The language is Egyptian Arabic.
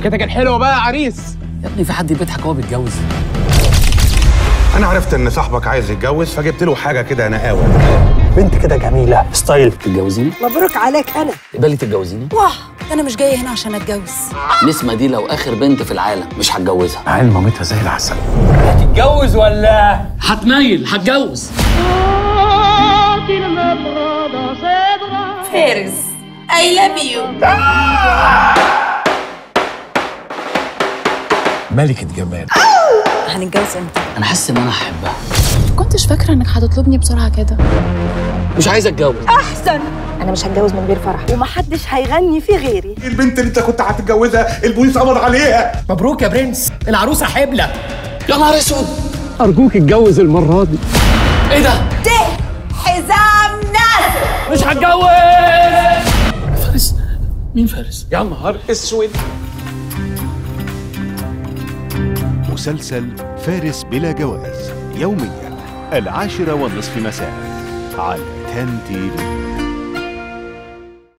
ضحكتك الحلوه بقى يا عريس يا ابني في حد بيضحك وهو بيتجوز انا عرفت ان صاحبك عايز يتجوز فجبت له حاجه كده نقاوه بنت كده جميله ستايل تتجوزيني مبروك عليك انا قبلي تتجوزيني واه انا مش جايه هنا عشان اتجوز نسمة دي لو اخر بنت في العالم مش هتجوزها عين مامتها زي العسل هتتجوز ولا هتميل هتجوز فارس اي لاف يو ملكة جمال هنتجوز امتى انا حاسس ان انا هحبها كنتش فاكرة انك هتطلبني بسرعة كده مش عايز اتجوز احسن انا مش هتجوز من غير فرح ومحدش هيغني في غيري البنت اللي انت كنت هتتجوزها البوليس قبض عليها مبروك يا برنس العروسه حبلة يا نهار اسود أرجوك اتجوز المرة دي ايه ده حزام ناسر مش هتجوز فارس مين فارس يا نهار اسود مسلسل فارس بلا جواز يوميا العاشرة والنصف مساء على تان تي في